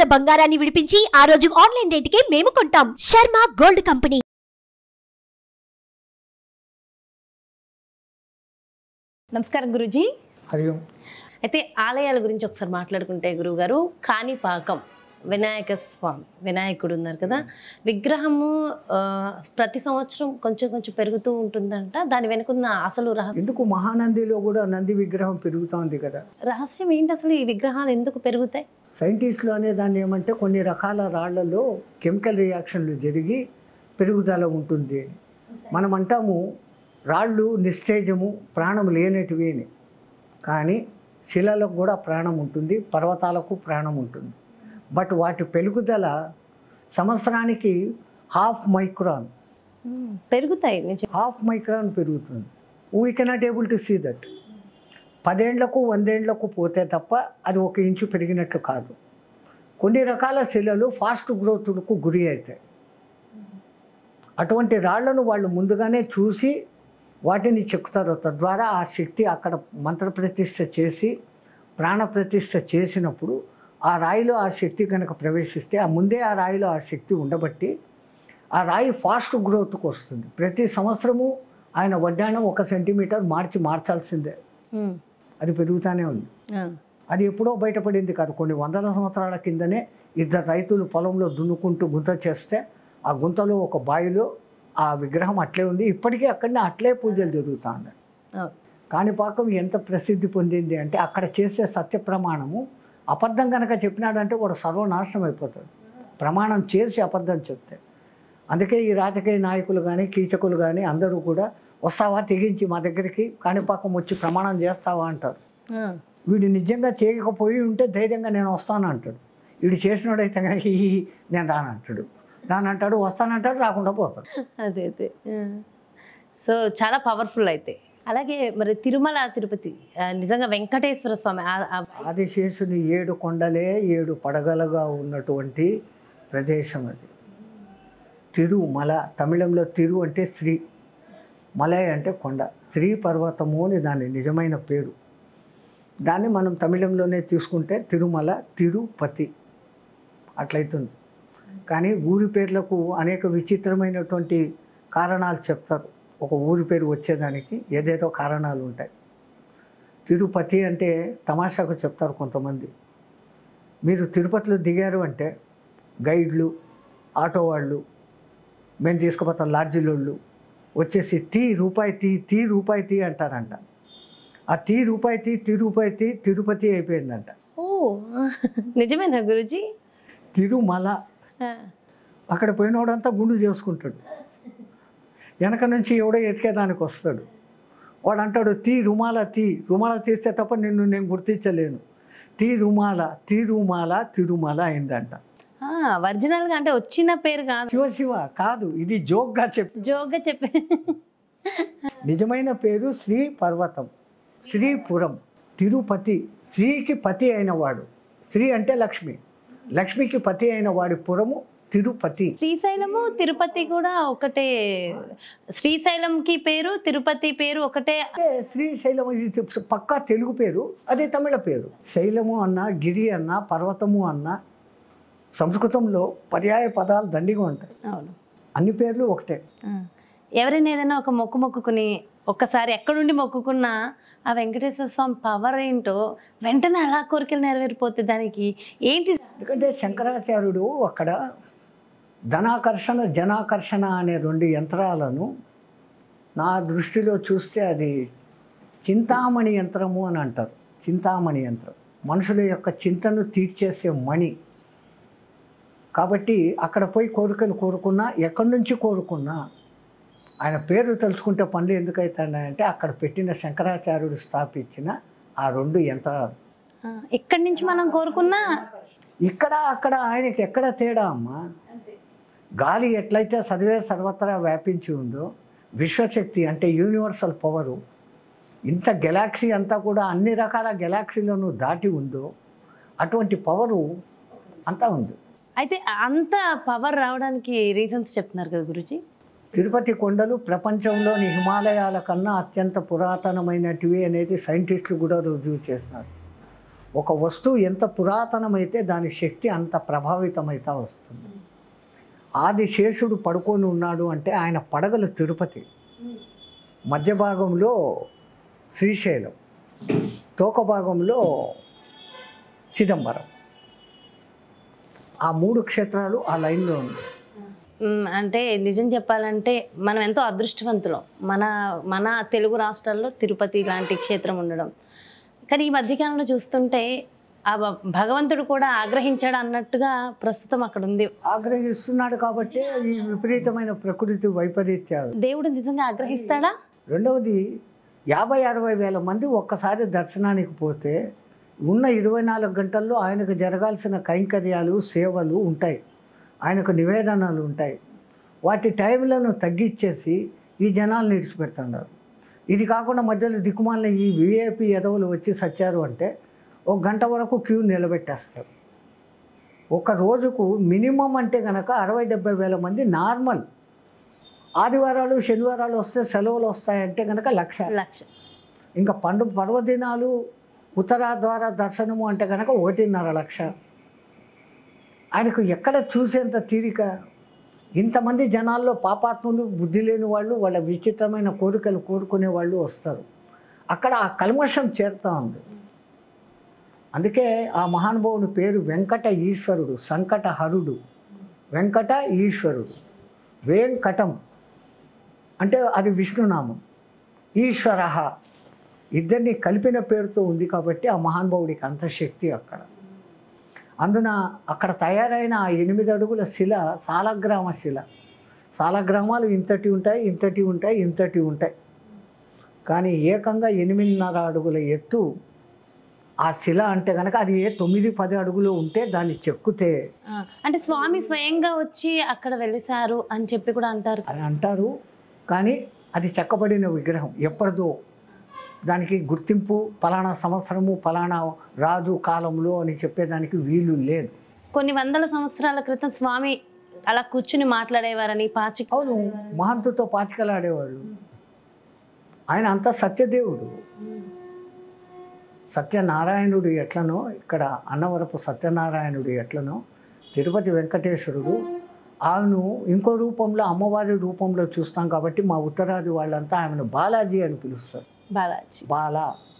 ఉన్న బంగారాన్ని విడిపించి ఆ రోజు ఆన్లైన్ రేటుకే మేము కొంటాం శర్మ గోల్డ్ కంపెనీ నమస్కారం గురుజీ హరి ఓం అయితే ఆలయాల గురించి ఒకసారి మాట్లాడుకుంటే గురువుగారు కాణిపాకం వినాయక స్వామి వినాయకుడు ఉన్నారు కదా విగ్రహము ఆ, ప్రతి సంవత్సరం కొంచెం కొంచెం పెరుగుతూ ఉంటుందంట దాని వెనుకున్న అసలు రహ- ఎందుకు మహానందిలో కూడా నంది విగ్రహం పెరుగుతోంది కదా రహస్యం ఏంటి అసలు ఈ విగ్రహాలు ఎందుకు పెరుగుతాయి సైంటిస్టులు అనే దాన్ని ఏమంటే కొన్ని రకాల రాళ్లలో కెమికల్ రియాక్షన్లు జరిగి పెరుగుదల ఉంటుంది అని మనం అంటాము రాళ్ళు నిస్తేజము ప్రాణం లేనటివి అని కానీ శిలలకు కూడా ప్రాణం ఉంటుంది పర్వతాలకు ప్రాణం ఉంటుంది బట్ వాటి పెరుగుదల సంవత్సరానికి హాఫ్ మైక్రాన్ పెరుగుతాయి నిజం హాఫ్ మైక్రాన్ పెరుగుతుంది we cannot able to see that పదేండ్లకు వందేండ్లకు పోతే తప్ప అది ఒక ఇంచు పెరిగినట్లు కాదు కొన్ని రకాల శిలలు ఫాస్ట్ గ్రోత్కు గురి అవుతాయి అటువంటి రాళ్లను వాళ్ళు ముందుగానే చూసి వాటిని చెక్కుతారు తద్వారా ఆ శక్తి అక్కడ మంత్రప్రతిష్ఠ చేసి ప్రాణప్రతిష్ఠ చేసినప్పుడు ఆ రాయిలో ఆ శక్తి కనుక ప్రవేశిస్తే ఆ ముందే ఆ రాయిలో ఆ శక్తి ఉండబట్టి ఆ రాయి ఫాస్ట్ గ్రోత్కి వస్తుంది ప్రతి సంవత్సరము ఆయన వడ్డాణం ఒక సెంటీమీటర్ మార్చి మార్చాల్సిందే ఉమ్. అది పెరుగుతూనే ఉంది ఆ. అది ఎప్పుడో బయటపడింది కాదు కొన్ని వందల సంవత్సరాల కిందనే ఇద్దరు రైతులు పొలంలో దున్నుకుంటూ గుంత చేస్తే ఆ గుంతలో ఒక బావిలో ఆ విగ్రహం అట్లే ఉంది ఇప్పటికీ అక్కడనే అట్లే పూజలు జరుగుతూ ఉన్నాయి ఆ. కాణిపాకం ఎంత ప్రసిద్ధి పొందింది అంటే అక్కడ చేసే సత్య ప్రమాణము అబద్ధం కనుక చెప్పినాడంటే వాడు సర్వనాశనం అయిపోతాడు ప్రమాణం చేసి అబద్ధం చెప్తే అందుకే ఈ రాజకీయ నాయకులు కానీ కీచకులు కానీ అందరూ కూడా వస్తావా తెగించి మా దగ్గరికి కాణిపాకం వచ్చి ప్రమాణం చేస్తావా అంటారు ఆ. వీడు నిజంగా చేయకపోయి ఉంటే ధైర్యంగా నేను వస్తాను అంటాడు వీడు చేసినోడైతే కనుక "హీ, హీ, నేను రానంటాడు రానంటాడు వస్తానంటాడు రాకుండా పోతాడు అదే అదే ఆ. సో చాలా పవర్ఫుల్ అయితే అలాగే మరి తిరుమల తిరుపతి ఆ, నిజంగా వెంకటేశ్వర స్వామి ఆ- ఆ- ఆదిశేషుని ఏడు కొండలే ఏడు పడగలుగా ఉన్నటువంటి ప్రదేశం అది తిరుమల తమిళంలో తిరు అంటే శ్రీ మలై అంటే కొండ శ్రీ పర్వతము అని దాని నిజమైన పేరు దాన్ని మనం తమిళంలోనే తీసుకుంటే తిరుమల తిరుపతి అట్లయితుంది కానీ ఊరి పేర్లకు అనేక విచిత్రమైనటువంటి కారణాలు చెప్తారు ఒక ఊరి పేరు వచ్చేదానికి ఏదేదో కారణాలు ఉంటాయి తిరుపతి అంటే తమాషాకు చెప్తారు కొంతమంది మీరు తిరుపతిలో దిగారు అంటే గైడ్లు ఆటో వాళ్ళు మేము తీసుకుపోతాం లాడ్జీలోళ్ళు వచ్చేసి తీ రూపాయి తీ తీ రూపాయి తీ అంటారంట ఆ తీ రూపాయి తీ తీ రూపాయి తీ తిరుపతి అయిపోయిందంట ఓ నిజమేనా గురుజీ తిరుమల అక్కడ పోయినోడంతా గుండు చేసుకుంటాడు వెనక నుంచి ఎవడో ఎతికేదానికి వస్తాడు వాడు అంటాడు తీ రుమాల తీ రుమాల తీస్తే తప్ప నిన్ను నేను గుర్తించలేను తీ రుమాల తీ రుమాల తిరుమల అయిందంట ఒరిజినల్ గా అంటే వచ్చిన పేరు కాదు శివ శివ కాదు ఇది జోక్గా చెప్పి జోగ్గా చెప్పే నిజమైన పేరు శ్రీ పర్వతం శ్రీపురం తిరుపతి శ్రీకి పతి అయిన వాడు శ్రీ అంటే లక్ష్మి లక్ష్మికి పతి అయిన వాడి పురము తిరుపతి శ్రీశైలము తిరుపతి కూడా ఒకటే శ్రీశైలంకి పేరు తిరుపతి పేరు ఒకటే అంటే శ్రీశైలం ఇది పక్కా తెలుగు పేరు అదే తమిళ పేరు శైలము అన్న గిరి అన్న పర్వతము అన్న సంస్కృతంలో పర్యాయ పదాలు దండిగా ఉంటాయి అవును అన్ని పేర్లు ఒకటే ఆ. ఎవరైనా ఏదైనా ఒక మొక్కు మొక్కుకుని ఒక్కసారి ఎక్కడుండి మొక్కుకున్నా ఆ వెంకటేశ్వర స్వామి పవర్ ఏంటో వెంటనే అలా కోరికలు నెరవేరిపోతే దానికి ఏంటి ఎందుకంటే శంకరాచార్యుడు అక్కడ ధనాకర్షణ జనాకర్షణ అనే రెండు యంత్రాలను నా దృష్టిలో చూస్తే అది చింతామణి యంత్రము అని అంటారు చింతామణి యంత్రం మనుషుల యొక్క చింతను తీర్చేసే మణి కాబట్టి అక్కడ పోయి కోరికలు కోరుకున్నా ఎక్కడి నుంచి కోరుకున్నా ఆయన పేరు తలుచుకుంటే పనులు ఎందుకు అవుతాయంటే అక్కడ పెట్టిన శంకరాచార్యుడు స్థాపించిన ఆ రెండు యంత్రాలు ఆ, ఎక్కడి నుంచి మనం కోరుకున్నా ఇక్కడ అక్కడ ఆయనకి ఎక్కడ తేడా అమ్మా గాలి ఎట్లయితే సర్వే సర్వత్రా వ్యాపించి ఉందో విశ్వశక్తి అంటే యూనివర్సల్ పవరు ఇంత గెలాక్సీ అంతా కూడా అన్ని రకాల గెలాక్సీలను దాటి ఉందో అటువంటి పవరు అంతా ఉంది అయితే అంత పవర్ రావడానికి రీజన్స్ చెప్తున్నారు కదా గురుజీ తిరుపతి కొండలు ప్రపంచంలోని హిమాలయాల కన్నా అత్యంత పురాతనమైనటివి అనేది సైంటిస్టులు కూడా రుజువు చేస్తున్నారు ఒక వస్తువు ఎంత పురాతనమైతే దాని శక్తి అంత ప్రభావితమైతే వస్తుంది ఆది శేషుడు పడుకొని ఉన్నాడు అంటే ఆయన పడగలు తిరుపతి మధ్య భాగంలో శ్రీశైలం తోక భాగంలో చిదంబరం ఆ మూడు క్షేత్రాలు ఆ లైన్లో ఉన్నాయి మ్మ్, అంటే నిజం చెప్పాలంటే మనం ఎంతో అదృష్టవంతులం మన మన తెలుగు రాష్ట్రాల్లో తిరుపతి లాంటి క్షేత్రం ఉండడం కానీ ఈ మధ్యకాలంలో చూస్తుంటే ఆ భ- భగవంతుడు కూడా ఆగ్రహించాడు అన్నట్టుగా ప్రస్తుతం అక్కడ ఉంది ఆగ్రహిస్తున్నాడు కాబట్టి ఈ విపరీతమైన ప్రకృతి వైపరీత్యాలు దేవుడు నిజంగా ఆగ్రహిస్తాడా రెండవది యాభై అరవై వేల మంది ఒక్కసారి దర్శనానికి పోతే ఉన్న ఇరవై నాలుగు గంటల్లో ఆయనకు జరగాల్సిన కైంకర్యాలు సేవలు ఉంటాయి ఆయనకు నివేదనలు ఉంటాయి వాటి టైంలను తగ్గించేసి ఈ జనాలను ఇడిచిపెడుతున్నారు ఇది కాకుండా మధ్యలో దిక్కుమాలిన ఈ విఐపి ఎదవులు వచ్చి సచ్చారు అంటే ఒక గంట వరకు క్యూ నిలబెట్టేస్తారు ఒక రోజుకు మినిమం అంటే కనుక అరవై డెబ్బై వేల మంది నార్మల్ ఆదివారాలు శనివారాలు వస్తే సెలవులు వస్తాయంటే కనుక లక్ష లక్ష ఇంకా పండు పర్వదినాలు ఉత్తరాద్వార దర్శనము అంటే కనుక ఒకటిన్నర లక్ష ఆయనకు ఎక్కడ చూసేంత తీరిక ఇంతమంది జనాల్లో పాపాత్ములు బుద్ధి లేని వాళ్ళు వాళ్ళ విచిత్రమైన కోరికలు కోరుకునే వాళ్ళు వస్తారు అక్కడ ఆ కల్మషం చేరుతా ఉంది అందుకే ఆ మహానుభావుని పేరు వెంకట ఈశ్వరుడు సంకట హరుడు వెంకట ఈశ్వరుడు వెంకటం అంటే అది విష్ణునామం ఈశ్వర ఇద్దరిని కలిపిన పేరుతో ఉంది కాబట్టి ఆ మహానుభావుడికి అంత శక్తి అక్కడ అందున అక్కడ తయారైన ఆ ఎనిమిది అడుగుల శిల సాలగ్రామ శిల సాలగ్రామాలు ఇంతటి ఉంటాయి ఇంతటి ఉంటాయి ఇంతటి ఉంటాయి కానీ ఏకంగా ఎనిమిదిన్నర అడుగుల ఎత్తు ఆ శిల అంటే కనుక అది ఏ తొమ్మిది పది అడుగులు ఉంటే దాన్ని చెక్కుతే ఆ, అంటే స్వామి స్వయంగా వచ్చి అక్కడ వెలిసారు అని చెప్పి కూడా అంటారు అని అంటారు కానీ అది చెక్కబడిన విగ్రహం ఎప్పటిదో దానికి గుర్తింపు ఫలానా సంవత్సరము ఫలానా రాజు కాలంలో అని చెప్పేదానికి వీలు లేదు కొన్ని వందల సంవత్సరాల క్రితం స్వామి అలా కూర్చుని మాట్లాడేవారని పాచి అవును మహంతుతో పాచికలాడేవాళ్ళు ఆయన అంత సత్యదేవుడు సత్యనారాయణుడు ఎట్లనో ఇక్కడ అన్నవరపు సత్యనారాయణుడు ఎట్లనో తిరుపతి వెంకటేశ్వరుడు ఆమెను ఇంకో రూపంలో అమ్మవారి రూపంలో చూస్తాం కాబట్టి మా ఉత్తరాది వాళ్ళంతా ఆమెను బాలాజీ అని పిలుస్తారు బాలాజీ బాల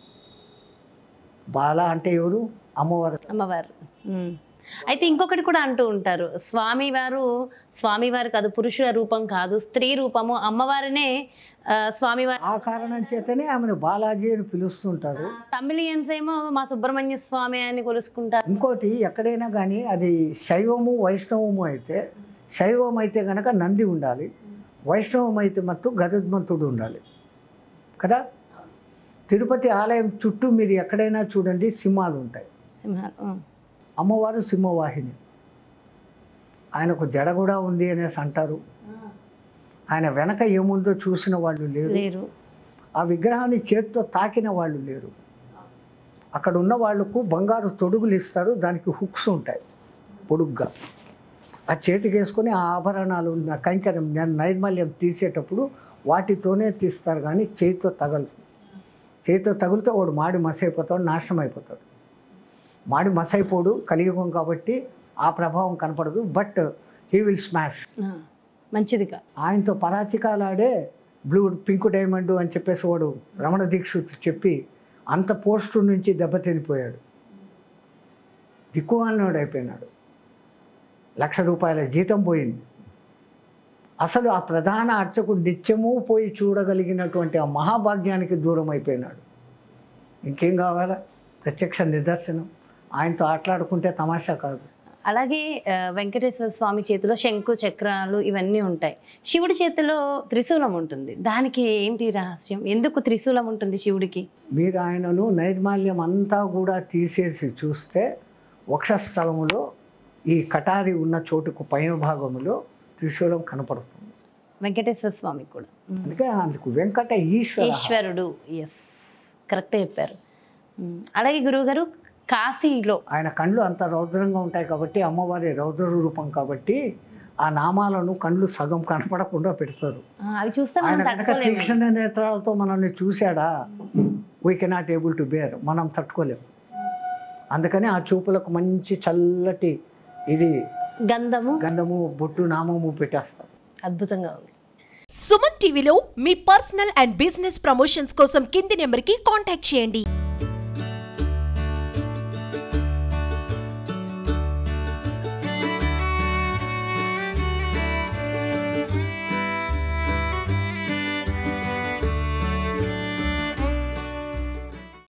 బాల అంటే ఎవరు అమ్మవారు అమ్మవారు ఉమ్. అయితే ఇంకొకటి కూడా అంటూ ఉంటారు స్వామివారు స్వామివారు కాదు పురుషుల రూపం కాదు స్త్రీ రూపము అమ్మవారినే ఆ, స్వామివారి ఆ కారణం చేతనే ఆమెను బాలాజీ అని పిలుస్తుంటారు తమిళియన్స్ ఏమో మా సుబ్రహ్మణ్య స్వామి అని కొలుసుకుంటారు ఇంకోటి ఎక్కడైనా కానీ అది శైవము వైష్ణవము అయితే శైవం అయితే కనుక నంది ఉండాలి వైష్ణవం అయితే మత్తు గరుత్మంతుడు ఉండాలి కదా తిరుపతి ఆలయం చుట్టూ మీరు ఎక్కడైనా చూడండి సింహాలు ఉంటాయి సింహాలు ఉమ్. అమ్మవారు సింహవాహిని ఆయనకు జడ కూడా ఉంది అనేసి అంటారు ఆయన వెనక ఏముందో చూసిన వాళ్ళు లేరు లేరు ఆ విగ్రహాన్ని చేతితో తాకిన వాళ్ళు లేరు అక్కడ ఉన్న వాళ్ళకు బంగారు తొడుగులు ఇస్తారు దానికి హుక్స్ ఉంటాయి పొడుగ్గా ఆ చేతికి వేసుకొని ఆ ఆభరణాలు ఉన్న కైంకర్యం నై- నైర్మల్యం తీసేటప్పుడు వాటితోనే తీస్తారు కానీ చేతితో తగలు చేతితో తగిలితే వాడు మాడి మసైపోతాడు నాశనం అయిపోతాడు మాడి మసైపోడు కలియుగం కాబట్టి ఆ ప్రభావం కనపడదు బట్ హీ విల్ స్మాష్ ఆ, మంచిదిగా ఆయనతో పరాచికాలాడే బ్లూ పింక్ డైమండ్ అని చెప్పేసి వాడు రమణ దీక్షిత్ చెప్పి అంత పోస్టు నుంచి దెబ్బతినిపోయాడు దిక్కుమాలినోడు అయిపోయినాడు లక్ష రూపాయల జీతం పోయింది అసలు ఆ ప్రధాన అర్చకుడు నిత్యము పోయి చూడగలిగినటువంటి ఆ మహాభాగ్యానికి దూరం అయిపోయినాడు ఇంకేం కావాలా ప్రత్యక్ష నిదర్శనం ఆయనతో ఆటలాడుకుంటే తమాషా కాదు అలాగే ఆ, వెంకటేశ్వర స్వామి చేతిలో శంకు చక్రాలు ఇవన్నీ ఉంటాయి శివుడి చేతిలో త్రిశూలం ఉంటుంది దానికి ఏంటి రహస్యం ఎందుకు త్రిశూలం ఉంటుంది శివుడికి మీరు ఆయనను నైర్మాల్యం అంతా కూడా తీసేసి చూస్తే వక్షస్థలములో ఈ కటారి ఉన్న చోటుకు పైన భాగములో త్రిశూలం కనపడుతుంది వెంకటేశ్వర స్వామి కూడా ఉమ్. అందుకే అందుకు వెంకట ఈశ్వర ఈశ్వరుడు ఎస్ కరెక్ట్ చెప్పారు ఉమ్. అలాగే గురువుగారు కాశీలో ఆయన కళ్ళు అంత రౌద్రంగా ఉంటాయి కాబట్టి అమ్మవారి రౌద్ర రూపం కాబట్టి ఆ నామాలను కళ్ళు సగం కనపడకుండా పెడతారు ఆ, అవి చూస్తే ఆయన మనం కనుక తట్టుకోలేము తీక్షణ నేత్రాలతో మనల్ని చూశాడా we cannot able to bear మనం తట్టుకోలేము అందుకని ఆ చూపులకు మంచి చల్లటి ఇది గంధము గంధము బొట్టు నామము పెట్టేస్తాం అద్భుతంగా ఉంది సుమన్ టీవీలో మీ పర్సనల్ అండ్ బిజినెస్ ప్రమోషన్స్ కోసం కింది నెంబర్కి కాంటాక్ట్ చేయండి